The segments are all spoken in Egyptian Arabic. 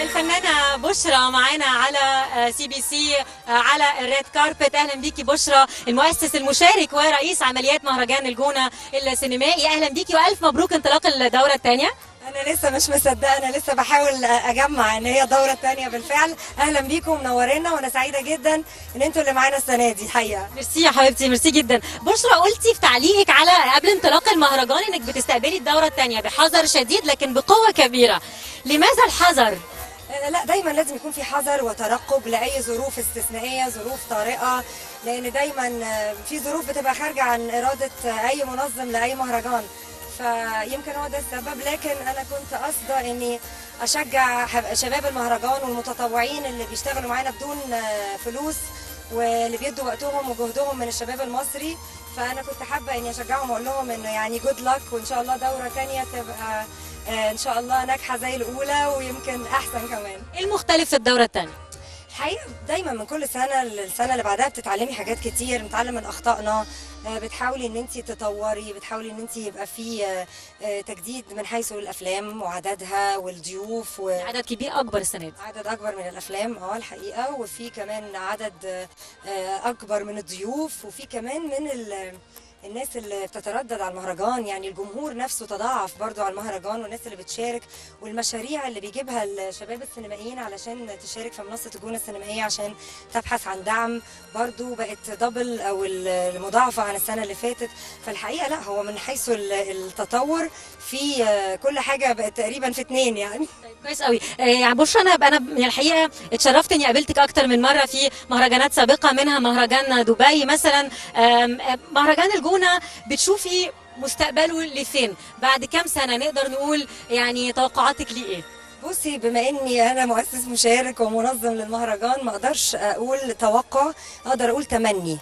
الفنانة بشرى معانا على سي بي سي على الريد كاربت اهلا بيكي بشرى المؤسس المشارك ورئيس عمليات مهرجان الجونة السينمائي اهلا بيكي والف مبروك انطلاق الدورة الثانية انا لسه مش مصدقه انا لسه بحاول اجمع ان هي الدوره الثانيه بالفعل اهلا بيكم منورينا وانا سعيده جدا ان انتوا اللي معانا السنه دي حقيقه ميرسي يا حبيبتي ميرسي جدا بشرى قلتي في تعليقك على قبل انطلاق المهرجان انك بتستقبلي الدورة الثانية بحذر شديد لكن بقوة كبيرة لماذا الحذر؟ آه، لا دايما لازم يكون في حذر وترقب لاي ظروف استثنائيه ظروف طارئه لان دايما آه، في ظروف بتبقى خارجه عن اراده آه، اي منظم لاي مهرجان فيمكن هو ده السبب لكن انا كنت قاصده اني اشجع حب- شباب المهرجان والمتطوعين اللي بيشتغلوا معانا بدون آه، فلوس واللي بيدوا وقتهم وجهدهم من الشباب المصري فانا كنت حابه اني اشجعهم واقول لهم انه يعني جود لك وان شاء الله دوره تانية تبقى آه، ان شاء الله ناجحه زي الاولى ويمكن احسن كمان ايه المختلف في الدورة الثانية؟ الحقيقه دايما من كل سنه للسنه اللي بعدها بتتعلمي حاجات كتير بنتعلم من اخطائنا آه، بتحاولي ان انت تطوري بتحاولي ان انت يبقى في آه، آه، تجديد من حيث الافلام وعددها والضيوف و... عدد كبير اكبر السنة دي عدد اكبر من الافلام اه الحقيقه وفي كمان عدد آه، آه، اكبر من الضيوف وفي كمان من ال- الناس اللي بتتردد على المهرجان يعني الجمهور نفسه تضاعف برضو على المهرجان والناس اللي بتشارك والمشاريع اللي بيجيبها الشباب السينمائيين علشان تشارك في منصة الجونة السينمائية عشان تبحث عن دعم برضو بقت دبل او المضاعفة عن السنة اللي فاتت فالحقيقة لا هو من حيث ال- التطور في آه، كل حاجة بقت تقريبا في اتنين يعني طيب كويس قوي آه، يعني بشرى انا انا يعني الحقيقه اتشرفت اني قابلتك اكتر من مره في مهرجانات سابقه منها مهرجان دبي مثلا آم، آم، مهرجان الجونه بتشوفي مستقبله لفين بعد كام سنه نقدر نقول يعني توقعاتك ليه ايه بصي بما اني انا مؤسس مشارك ومنظم للمهرجان ما اقدرش اقول توقع اقدر اقول تمني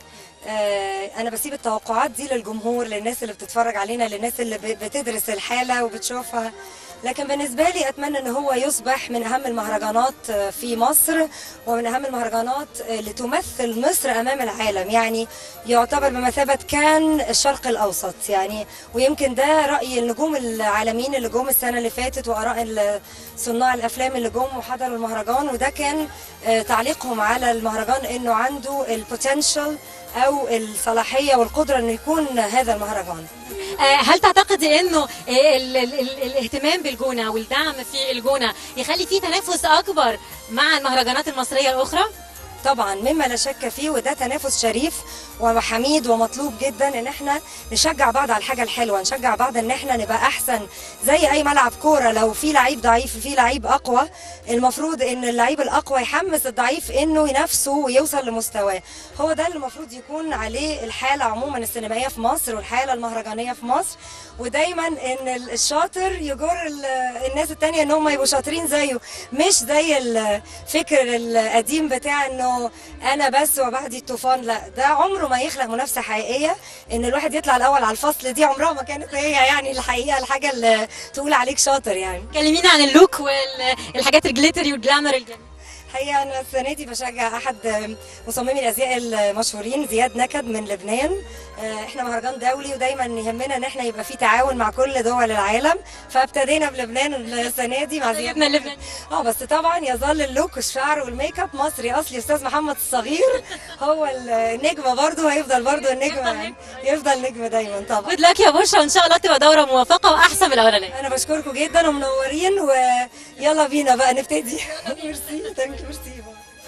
آه، انا بسيب التوقعات دي للجمهور للناس اللي بتتفرج علينا للناس اللي ب- بتدرس الحاله وبتشوفها لكن بالنسبه لي اتمنى ان هو يصبح من اهم المهرجانات آه، في مصر ومن اهم المهرجانات اللي تمثل مصر امام العالم يعني يعتبر بمثابه كان الشرق الاوسط يعني ويمكن ده راي النجوم العالميين اللي جم السنه اللي فاتت واراء ال- صناع الافلام اللي جم وحضروا المهرجان وده كان آه، تعليقهم على المهرجان انه عنده البوتنشال او الصلاحيه والقدره انه يكون هذا المهرجان آه، هل تعتقدي انه ال- ال- ال- الاهتمام بالجونه والدعم في الجونه يخلي في تنافس اكبر مع المهرجانات المصريه الاخرى طبعا مما لا شك فيه وده تنافس شريف وحميد ومطلوب جدا ان احنا نشجع بعض على الحاجه الحلوه نشجع بعض ان احنا نبقى احسن زي اي ملعب كوره لو في لعيب ضعيف وفي لعيب اقوى المفروض ان اللعيب الاقوى يحمس الضعيف انه ينافسه ويوصل لمستواه هو ده اللي المفروض يكون عليه الحاله عموما السينمائيه في مصر والحاله المهرجانيه في مصر ودايما ان الشاطر يجر ال- الناس التانية ان هم يبقوا شاطرين زيه مش زي الفكر القديم بتاع انه انا بس وبعدي الطوفان لا ده عمره ما يخلق منافسه حقيقيه ان الواحد يطلع الاول على الفصل دي عمرها ما كانت هي يعني الحقيقه الحاجه اللي تقول عليك شاطر يعني كلمينا عن اللوك والحاجات الجليتري والجلامر الجميل الحقيقه انا السنه دي بشجع احد مصممي الازياء المشهورين زياد نكد من لبنان آه، احنا مهرجان دولي ودايما يهمنا ان احنا يبقى في تعاون مع كل دول العالم فابتدينا بلبنان السنه دي مع زياد سيدنا اللبناني اه بس طبعا يظل اللوك والشعر والميك اب مصري اصلي استاذ محمد الصغير هو النجم برضه هيفضل برضه النجم يعني يفضل نجم دايما طبعا جود لك يا بشرى وان شاء الله تبقى دوره موفقه واحسن من الاولانيه انا بشكركم جدا ومنورين ويلا بينا بقى نبتدي ميرسي ثانك يو ميرسي